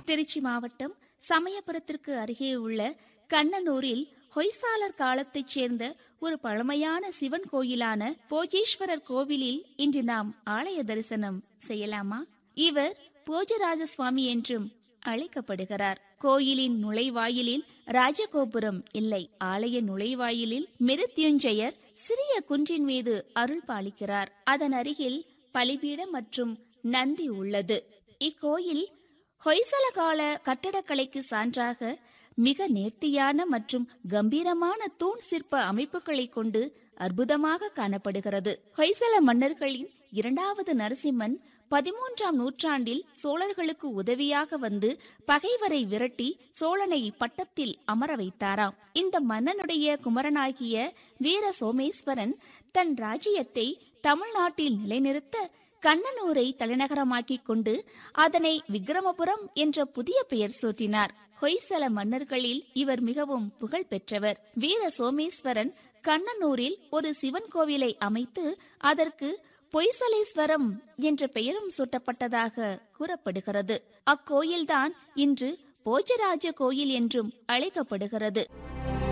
திருச்சி மாவட்டம் சமயபுரத்திற்கு அருகே உள்ள கண்ணனூரில் ஹொய்சாலர் காலத்தைச் சேர்ந்த ஒரு பழமையான சிவன் கோயிலான போஜேஸ்வரர் கோவிலில் இன்று நாம் ஆலய தரிசனம் செய்யலாமா இவர் போஜராஜ சுவாமி என்றும் அழைக்கப்படுகிறார் கோயிலின் நுழைவாயிலில் ராஜகோபுரம் இல்லை ஆலய நுழைவாயிலில் மிருத்யுஞ்சயர் சிறிய குன்றின் மீது அருள் பாலிக்கிறார் அதன் அருகில் பலிபீடம் மற்றும் நந்தி உள்ளது இக்கோயில் ஹொய்சல கால கட்டடக்கலைக்கு சான்றாக மிக நேர்த்தியான மற்றும் கம்பீரமான தூண் சிற்ப அமைப்புகளை கொண்டு அற்புதமாக காணப்படுகிறது ஹொய்சல மன்னர்களின் இரண்டாவது நரசிம்மன் பதிமூன்றாம் நூற்றாண்டில் சோழர்களுக்கு உதவியாக வந்து பகைவரை விரட்டி சோழனை பட்டத்தில் அமர வைத்தாராம் இந்த மன்னனுடைய குமரனாகிய வீர சோமேஸ்வரன் தன் ராஜ்யத்தை தமிழ்நாட்டில் நிலைநிறுத்த கண்ணனூரை தலைநகரமாக்கிக் கொண்டு அதனை விக்ரமபுரம் என்ற புதிய பெயர் சூட்டினார் ஹொய்சல மன்னர்களில் இவர் மிகவும் புகழ் பெற்றவர் வீர சோமேஸ்வரன் கண்ணனூரில் ஒரு சிவன் கோவிலை அமைத்து அதற்கு பொய்சலேஸ்வரம் என்ற பெயரும் சூட்டப்பட்டதாக கூறப்படுகிறது அக்கோயில்தான் இன்று போஜராஜ கோயில் என்றும் அழைக்கப்படுகிறது